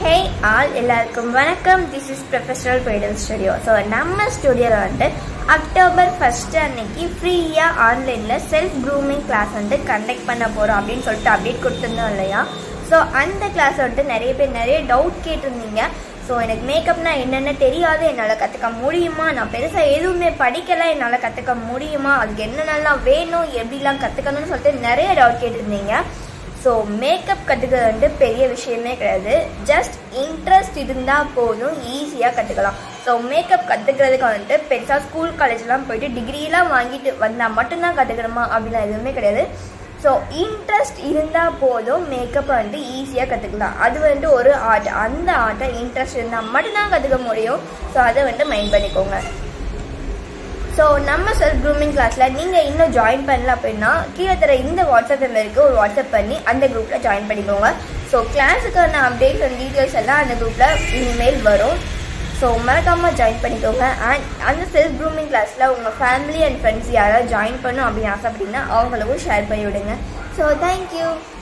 ஹே all எல்லாருக்கும் வணக்கம் this is professional bridal studio so நம்ம ஸ்டுடியோவில் வந்துட்டு அக்டோபர் ஃபர்ஸ்ட் அன்னைக்கு ஃப்ரீயாக ஆன்லைனில் செல்ஃப் க்ரூமிங் கிளாஸ் வந்து கண்டக்ட் பண்ண போகிறோம் அப்படின்னு சொல்லிட்டு அப்டேட் கொடுத்துருந்தோம் இல்லையா ஸோ அந்த கிளாஸ் வந்துட்டு நிறைய பேர் நிறைய டவுட் கேட்டிருந்தீங்க ஸோ எனக்கு மேக்கப்னா என்னென்ன தெரியாது என்னால் கற்றுக்க முடியுமா நான் பெருசாக எதுவுமே படிக்கலை என்னால் கற்றுக்க முடியுமா அதுக்கு என்னென்னலாம் வேணும் எப்படிலாம் கற்றுக்கணும்னு சொல்லிட்டு நிறைய டவுட் கேட்டிருந்தீங்க ஸோ மேக்கப் கற்றுக்கிறது வந்து பெரிய விஷயமே கிடையாது ஜஸ்ட் இன்ட்ரெஸ்ட் இருந்தால் போதும் ஈஸியாக கற்றுக்கலாம் ஸோ மேக்கப் கற்றுக்கிறதுக்கு வந்துட்டு பெருசாக ஸ்கூல் காலேஜ்லாம் போயிட்டு டிகிரிலாம் வாங்கிட்டு வந்தால் மட்டும்தான் கற்றுக்கணுமா அப்படிலாம் எதுவுமே கிடையாது ஸோ இன்ட்ரெஸ்ட் இருந்தால் போதும் மேக்கப்பை வந்து ஈஸியாக கற்றுக்கலாம் அது வந்து ஒரு ஆர்ட் அந்த ஆர்ட்டை இன்ட்ரெஸ்ட் இருந்தால் மட்டும்தான் கற்றுக்க முடியும் ஸோ அதை வந்து மைண்ட் பண்ணிக்கோங்க ஸோ நம்ம செல்ஃப் க்ரூமிங் கிளாஸில் நீங்கள் இன்னும் ஜாயின் பண்ணல அப்படின்னா கீழே தர இந்த வாட்ஸ்அப் நம்பருக்கு ஒரு வாட்ஸ்அப் பண்ணி அந்த குரூப்பில் ஜாயின் பண்ணிக்கோங்க ஸோ கிளாஸுக்கான அப்டேட்ஸ் அண்ட் டீட்டெயில்ஸ் எல்லாம் அந்த குரூப்பில் இனிமேல் வரும் ஸோ மறக்காமல் ஜாயின் பண்ணிக்கோங்க அண்ட் அந்த செல்ஃப் க்ரூமிங் கிளாஸில் உங்கள் ஃபேமிலி அண்ட் ஃப்ரெண்ட்ஸ் யாராவது ஜாயின் பண்ணும் அப்படின்னு ஆசைப்பட்டீங்கன்னா அவங்களுக்கும் ஷேர் பண்ணி விடுங்க ஸோ தேங்க்யூ